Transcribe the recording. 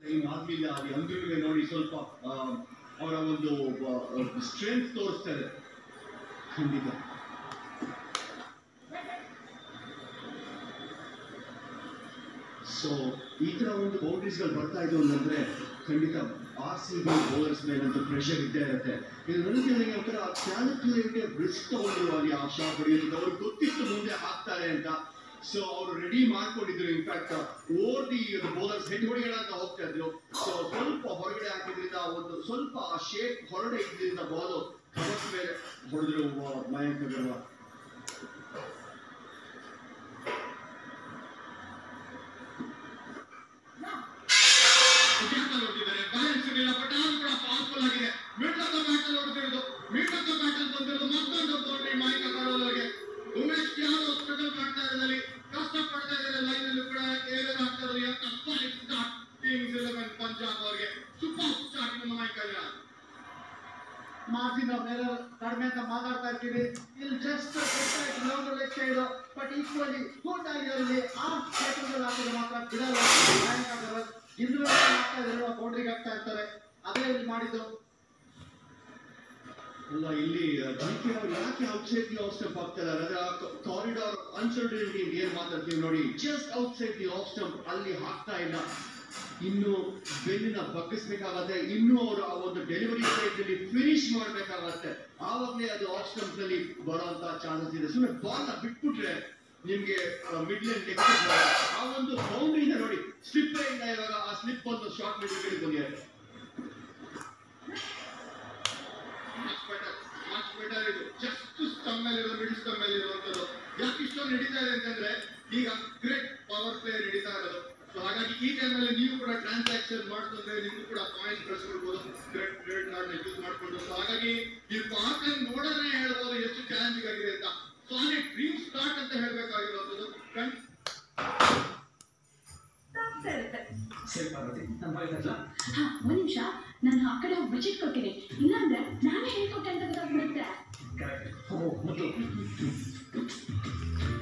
time ಆಗ್ಲಿಲ್ಲ ಅದು ಅಂದ್ರೂ ನೋಡಿ ಸ್ವಲ್ಪ ಆ, ಅವರ ಒಂದು ಸ್ಟ್ರೆಂತ್ ತೋರಿಸ್ತಾರೆ ಖಂಡಿತ ಸೊ ಈ ತರ ಒಂದು ಬೌಂಡ್ರೀಸ್ಗಳು ಬರ್ತಾ ಇದ್ವು ಅಂತಂದ್ರೆ ಖಂಡಿತ ಆರ್ ಸಿ ಬಿ ಬೌಲರ್ಸ್ ಮೇಲಂತೂ ಪ್ರೆಷರ್ ಇದ್ದೇ ಇರುತ್ತೆ ಇದು ನನಗೆ ನನಗೆ ಒಂಥರ ಕ್ಯಾಲ್ಕುಲೇಟೆಡ್ ರಿಸ್ಕ್ ತಗೊಂಡಿರುವ ಅಲ್ಲಿ ಆ ಶಾಟ್ ಹೊಡೆಯೋದು ಅವ್ರಿಗೆ ಗೊತ್ತಿತ್ತು ಮುಂದೆ ಹಾಕ್ತಾರೆ ಅಂತ ಸೊ ಅವರು ರೆಡಿ ಮಾಡ್ಕೊಂಡಿದ್ರು in fact over the bowlers head ಹೊಡೆಯೋಣ ಅಂತ ಹೋಗ್ತಾ ಇದ್ರು ಸೊ ಸ್ವಲ್ಪ ಹೊರಗಡೆ ಹಾಕಿದ್ರಿಂದ ಒಂದು ಸ್ವಲ್ಪ ಆ ಶೇಪ್ ಹೊರಗಡೆ ಇದ್ರಿಂದ ಬಾಲ್ ಕವರ್ಸ್ ಮೇಲೆ ಹೊಡೆದ್ರು ಆ, ಮಯಾಂಕ್ ಅಗರ್ವಾಲ್ ವಿಕೆಟ್ ನೋಡ್ತಿದ್ದಾರೆ ಬ್ಯಾಲೆನ್ಸ್ ಇಲ್ಲ ಬಟ್ ಆದ್ರೂ ಕೂಡ ಪವರ್ಫುಲ್ ಆಗಿದೆ ಮಿಡ್ ಆಫ್ ದ ಬ್ಯಾಟ್ ನೋಡ್ತಿರೋದು ಮಿಡ್ ಆಫ್ ದ ಬ್ಯಾಟ್ ಅಂತ ಬಂದಿರೋದು ಮತ್ತೊಂದು ಬೌಂಡ್ರಿ ಮಾಯಿಕ ಬರೋದವರಿಗೆ ಉಮೇಶ್ ಯಾದವ್ ಸ್ಟ್ರಗಲ್ ಮಾಡ್ತಾ ಇದ್ದಾರೆ ಕಷ್ಟ ಪಡ್ತಾ ಇದ್ದಾರೆ ಲೈನ್ ಅಲ್ಲೂ ಕೂಡ ಏನೇನು ಆಗ್ತಾ ಇರೋದು ಎಂತ fight start kings eleven Punjab ಅವರಿಗೆ ಸೂಪರ್ ಸ್ಟಾರ್ಟ್ ನಮ್ಮ ಮಾಯಿಕ ಮಾರ್ಜಿನ್ ಆಫ್ ಎರರ್ ಕಡಿಮೆ ಅಂತ ಮಾತಾಡ್ತಾ ಇರ್ತೀವಿ ಇಲ್ಲಿ just long leg side but equally good ಆಗಿರೋಲ್ಲಿ ಆ ಕ್ಷೇತ್ರದಲ್ಲಿ ಹಾಕಿದ್ರೆ ಮಾತ್ರ ಬಿಡಲ್ಲ ಮಯಾಂಕ್ ಅಗರ್ವಾಲ್ ಇಂದು ಆಗ್ತಾ ಇದ್ದಾರೆ ಬೌಂಡ್ರಿಗೆ ಆಗ್ತಾ ಇರ್ತಾರೆ ಅದೇ ಇಲ್ಲಿ ಮಾಡಿದ್ದು ಅಲ್ಲ ಇಲ್ಲಿ ಜಿಕೆ ಅವ್ರು ಯಾಕೆ ಔಟ್ಸೈಡ್ ದಿ ಆಫ್ ಸ್ಟಂಪ್ ಆಗ್ತಾ ಇದ್ದಾರೆ ಅಂದ್ರೆ ಕಾರಿಡಾರ್ ಅನ್ಸರ್ಟನಿಟಿ ಏನ್ ಮಾತಾಡ್ತೀವಿ ನೋಡಿ just outside the off stump ಅಲ್ಲಿ ಹಾಕ್ತಾ ಇಲ್ಲ ಇನ್ನು ಬೆನ್ನಿನ ಬಗ್ಗಿಸ್ಬೇಕಾಗತ್ತೆ ಇನ್ನು ಅವರು ಆ ಒಂದು ಡೆಲಿವರಿ ಸೈಡ್ ಅಲ್ಲಿ ಫಿನಿಶ್ ಮಾಡ್ಬೇಕಾಗತ್ತೆ ಆವಾಗಲೇ ಅದು ಆಫ್ ಸ್ಟಂಪ್ ನಲ್ಲಿ ಬರುವಂತ ಚಾನ್ಸಸ್ ಇದೆ ಸುಮ್ಮನೆ ಬಾಲ್ ನ ಬಿಟ್ಬಿಟ್ರೆ ನಿಮ್ಗೆ ಮಿಡ್ ಲೈನ್ ಲೆಗ್ ಆ ಒಂದು ಬೌಂಡ್ರಿಯಿಂದ ನೋಡಿ ಸ್ಲಿಪ್ ಇಂದ ಇವಾಗ ಆ ಸ್ಲಿಪ್ ಒಂದು ಶಾರ್ಟ್ ಮಿಡ್ ಬಂದಿದೆ ಮಚ್ ಬೆಟರ್ ಮಚ್ ಬೆಟರ್ ಇದು ಜಸ್ಟ್ ಸ್ಟಮ್ ಮೇಲೆ ಇರೋದು ಮಿಡ್ ಸ್ಟಮ್ ಮೇಲೆ ಇರುವಂತದ್ದು ಯಾಕೆ ಇಷ್ಟೊಂದು ನಡೀತಾ ಇದೆ ಅಂತಂದ್ರೆ ಈಗ ಗ್ರೇಟ್ ಪವರ್ ಪ್ಲೇ ನಡೀತಾ ಇರೋದು ಸೊ ಹಾಗಾಗಿ ಈ ಟೈಮಲ್ಲಿ ನೀವು ಕೂಡ ಟ್ರಾನ್ಸಾಕ್ಷನ್ ಮಾಡ್ಕೊಂಡ್ರೆ ನಿಮ್ಗೂ ಕೂಡ ಪಾಯಿಂಟ್ ಕಳ್ಸ್ಕೊಳ್ಬೋದು ಗ್ರೇಟ್ ಗ್ರೇಟ್ ಕಾರ್ಡ್ ಯೂಸ್ ಮಾಡ್ಕೊಂಡು ಸೊ ಹಾಗಾಗಿ ಈ ಪವರ್ ಪ್ಲೇ ನೋಡೋದೇ ಹೇಳ್ಬೋದು ಎಷ್ಟು ಚಾಲೆಂಜಿಂಗ್ ಆಗಿದೆ ಅಂತ ಸೊ ಅಲ್ಲಿ ಡ್ರೀಮ್ ಸ್ಟಾರ್ಟ್ ಅಂತ ಹೇಳ್ಬೇಕಾಗಿರುವಂಥದ್ದು ಖಂಡಿತ ಆಗ್ತಾ ಇರುತ್ತೆ ಸರಿ ಪಾರ್ವತಿ ನಾನು ಹೋಯ್ತಲ್ಲ ಹಾ ಒಂದ್ ನಿಮಿಷ ನಾನು ಆ ಕಡೆ ಹೋಗಿ ವಿಸಿಟ್ ಕೊಡ್ತೀನಿ ಇಲ್ಲಾಂದ್ರೆ ನಾನೇ ಹೇಳ್ಕೊಟ್ಟೆ ಅಂತ ಗೊತ್ತಾಗ್ಬಿಡುತ್ತೆ ಕರೆಕ್ಟ್ ಹೋಗು ಮೊದಲು